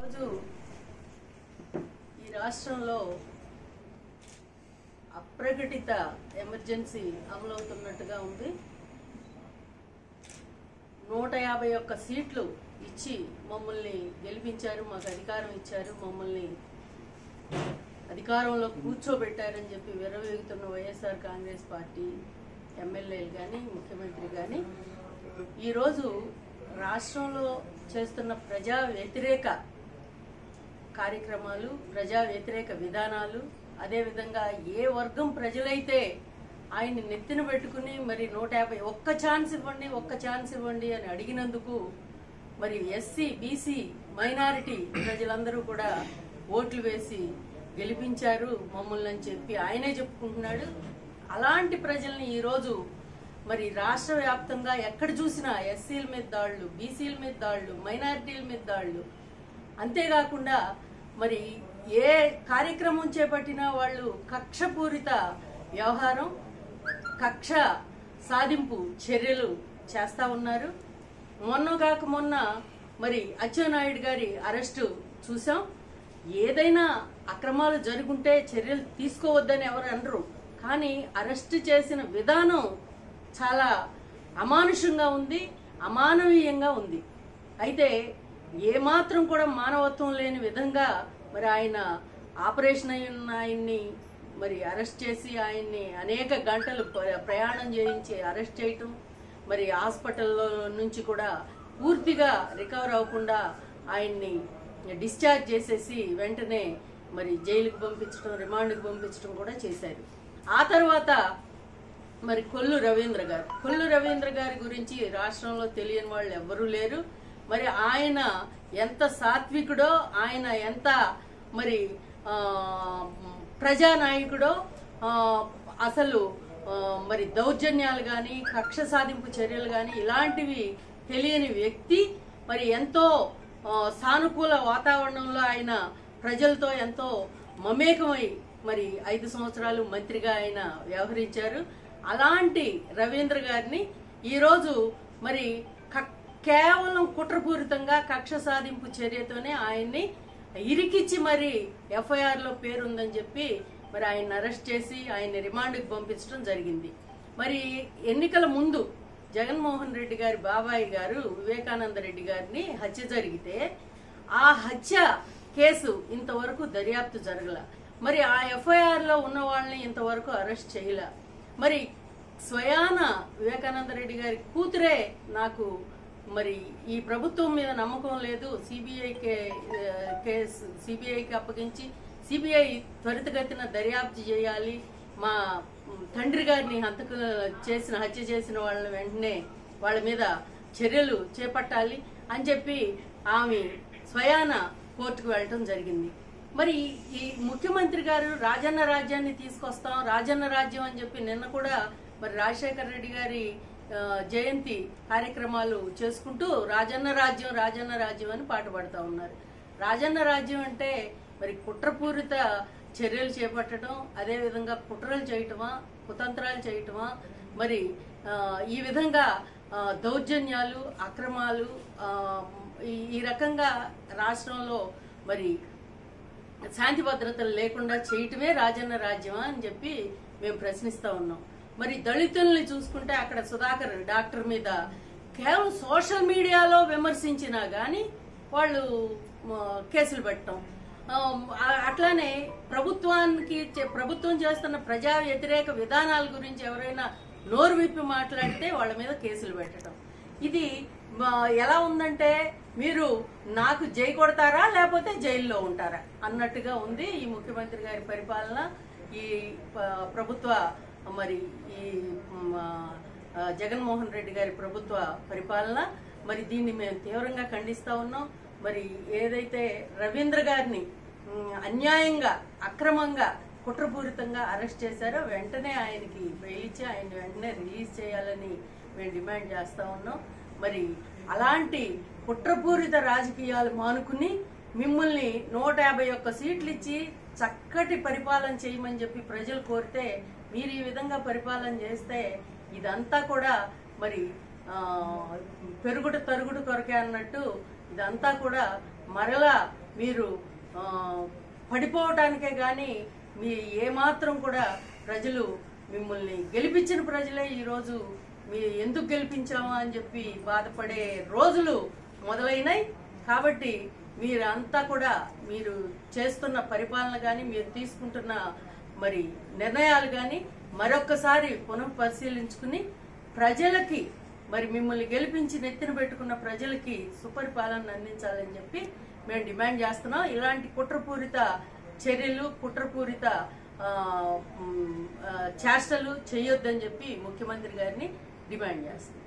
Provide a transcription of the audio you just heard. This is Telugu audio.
రోజు ఈ రాష్ట్రంలో అప్రకటిత ఎమర్జెన్సీ అమలవుతున్నట్టుగా ఉంది నూట యాభై ఒక్క సీట్లు ఇచ్చి మమ్మల్ని గెలిపించారు మాకు అధికారం ఇచ్చారు మమ్మల్ని అధికారంలో కూర్చోబెట్టారని చెప్పి విరవేగుతున్న వైఎస్ఆర్ కాంగ్రెస్ పార్టీ ఎమ్మెల్యేలు కానీ ముఖ్యమంత్రి కానీ ఈరోజు రాష్ట్రంలో చేస్తున్న ప్రజా వ్యతిరేక కార్యక్రమాలు ప్రజా వ్యతిరేక విధానాలు అదేవిధంగా ఏ వర్గం ప్రజలైతే ఆయన్ని నెత్తిన పెట్టుకుని మరి నూట యాభై ఒక్క ఛాన్స్ ఇవ్వండి ఒక్క ఛాన్స్ ఇవ్వండి అని అడిగినందుకు మరి ఎస్సీ బీసీ మైనారిటీ ప్రజలందరూ కూడా ఓట్లు వేసి గెలిపించారు మమ్మల్ని అని చెప్పి ఆయనే చెప్పుకుంటున్నాడు అలాంటి ప్రజల్ని ఈరోజు మరి రాష్ట్ర వ్యాప్తంగా ఎక్కడ చూసినా ఎస్సీల మీద దాడులు బీసీల మీద దాడులు మైనారిటీల మీద దాడులు అంతేకాకుండా మరి ఏ కార్యక్రమం చేపట్టినా వాళ్ళు కక్షపూరిత వ్యవహారం కక్ష సాధింపు చర్యలు చేస్తా ఉన్నారు మొన్న కాక మొన్న మరి అచ్చెన్నాయుడు గారి అరెస్టు చూసాం ఏదైనా అక్రమాలు జరుగుంటే చర్యలు తీసుకోవద్దని ఎవరు అనరు కానీ అరెస్ట్ చేసిన విధానం చాలా అమానుషంగా ఉంది అమానవీయంగా ఉంది అయితే ఏమాత్రం కూడా మానవత్వం లేని విధంగా మరి ఆయన ఆపరేషన్ అయిన ఆయన్ని మరి అరెస్ట్ చేసి ఆయన్ని అనేక గంటలు ప్ర- ప్రయాణం చేయించి అరెస్ట్ చేయటం మరి హాస్పిటల్లో నుంచి కూడా పూర్తిగా రికవర్ అవ్వకుండా ఆయన్ని డిశ్చార్జ్ చేసేసి వెంటనే మరి జైలుకు పంపించడం రిమాండ్కి పంపించడం కూడా చేశారు ఆ తర్వాత మరి కొల్లు రవీంద్ర గారు కొల్లు రవీంద్ర గారి గురించి రాష్ట్రంలో తెలియని వాళ్ళు ఎవ్వరూ లేరు మరి ఆయన ఎంత సాత్వికుడో ఆయన ఎంత మరి ఆ, ప్రజానాయకుడో ఆ, అసలు ఆ, మరి దౌర్జన్యాలు కానీ కక్ష సాధింపు చర్యలు కానీ ఇలాంటివి తెలియని వ్యక్తి మరి ఎంతో ఆ, సానుకూల వాతావరణంలో ఆయన ప్రజలతో ఎంతో మమేకమై మరి ఐదు సంవత్సరాలు మంత్రిగా ఆయన వ్యవహరించారు అలాంటి రవీంద్ర గారిని ఈరోజు మరి క- కేవలం కుట్రపూరితంగా కక్ష సాధింపు చర్యతోనే ఆయన్ని ఇరికిచ్చి మరి ఎఫ్ఐఆర్ లో పేరుందని చెప్పి మరి ఆయన అరెస్ట్ చేసి ఆయన రిమాండ్కి పంపించడం జరిగింది మరి ఎన్నికల ముందు జగన్మోహన్ రెడ్డి గారి బాబాయ్ గారు వివేకానంద రెడ్డి గారిని హత్య జరిగితే ఆ హత్య కేసు ఇంతవరకు దర్యాప్తు జరగల మరి ఆ ఎఫ్ఐఆర్ లో ఉన్న వాళ్ళని ఇంతవరకు అరెస్ట్ చేయలే మరి స్వయాన వివేకానంద రెడ్డి గారి కూతురే నాకు మరి ఈ ప్రభుత్వం మీద నమ్మకం లేదు సిబిఐ కేసు సిబిఐకి అప్పగించి సిబిఐ త్వరితగతిన దర్యాప్తు చేయాలి మా మ్, తండ్రి గారిని హంతకు చేసిన హత్య చేసిన వాళ్ళని వెంటనే వాళ్ళ మీద చర్యలు చేపట్టాలి అని చెప్పి ఆమె స్వయాన కోర్టుకు వెళ్ళటం జరిగింది మరి ఈ ముఖ్యమంత్రి గారు రాజన్న రాజ్యాన్ని తీసుకొస్తాం రాజన్న రాజ్యం అని చెప్పి నిన్న కూడా మరి రాజశేఖర రెడ్డి గారి ఆ, జయంతి కార్యక్రమాలు చేసుకుంటూ రాజన్న రాజ్యం రాజన్న రాజ్యం అని పాట పాడుతూ ఉన్నారు రాజన్న రాజ్యం అంటే మరి కుట్రపూరిత చర్యలు చేపట్టడం అదేవిధంగా కుట్రలు చేయటమా కుతంత్రాలు చేయటమా మరి ఆ, ఈ విధంగా ఆ, దౌర్జన్యాలు అక్రమాలు ఆ, ఈ- ఈ రకంగా రాష్ట్రంలో మరి శాంతి భద్రతలు లేకుండా చేయటమే రాజన్న రాజ్యమా అని చెప్పి మేము ప్రశ్నిస్తా ఉన్నాం మరి దళితుల్ని చూసుకుంటే అక్కడ సుధాకర్ డాక్టర్ మీద కేవలం సోషల్ మీడియాలో విమర్శించినా గాని వాళ్ళు ఆ, కేసులు పెట్టడం ఆ, అట్లానే ప్రభుత్వానికి చే- ప్రభుత్వం చేస్తున్న ప్రజా వ్యతిరేక విధానాల గురించి ఎవరైనా నోరు విప్పి మాట్లాడితే వాళ్ళ మీద కేసులు పెట్టడం ఇది ఆ, ఎలా ఉందంటే మీరు నాకు జై కొడతారా లేకపోతే జైల్లో ఉంటారా అన్నట్టుగా ఉంది ఈ ముఖ్యమంత్రి గారి పరిపాలన ఈ ప- ప్రభుత్వ మరి ఈ మ్, ఆ, జగన్మోహన్ రెడ్డి గారి ప్రభుత్వ పరిపాలన మరి దీన్ని మేము తీవ్రంగా ఖండిస్తా ఉన్నాం మరి ఏదైతే రవీంద్ర గారిని మ్, అన్యాయంగా అక్రమంగా కుట్రపూరితంగా అరెస్ట్ చేశారో వెంటనే ఆయనకి బెయిల్ ఇచ్చి ఆయన వెంటనే రిలీజ్ చేయాలని మేము డిమాండ్ చేస్తా ఉన్నాం మరి అలాంటి కుట్రపూరిత రాజకీయాలు మానుకుని మిమ్మల్ని నూట యాభై ఒక్క సీట్లు ఇచ్చి చక్కటి పరిపాలన చేయమని చెప్పి ప్రజలు కోరితే మీరు ఈ విధంగా పరిపాలన చేస్తే ఇదంతా కూడా మరి ఆ, పెరుగుడు తరుగుడు కొరకే అన్నట్టు ఇదంతా కూడా మరలా మీరు ఆ, పడిపోవటానికే కానీ మీ ఏమాత్రం కూడా ప్రజలు మిమ్మల్ని గెలిపించిన ప్రజలే ఈరోజు మీ ఎందుకు గెలిపించామా అని చెప్పి బాధపడే రోజులు మొదలైనాయి కాబట్టి మీరంతా కూడా మీరు చేస్తున్న పరిపాలన కానీ మీరు తీసుకుంటున్న మరి నిర్ణయాలు కానీ మరొక్కసారి పునః పరిశీలించుకుని ప్రజలకి మరి మిమ్మల్ని గెలిపించి నెత్తిన పెట్టుకున్న ప్రజలకి సుపరిపాలన అందించాలని చెప్పి మేము డిమాండ్ చేస్తున్నాం ఇలాంటి కుట్రపూరిత చర్యలు కుట్రపూరిత ఆ, మ్, ఆ, చేష్టలు చేయొద్దని చెప్పి ముఖ్యమంత్రి గారిని డిమాండ్ చేస్తున్నాం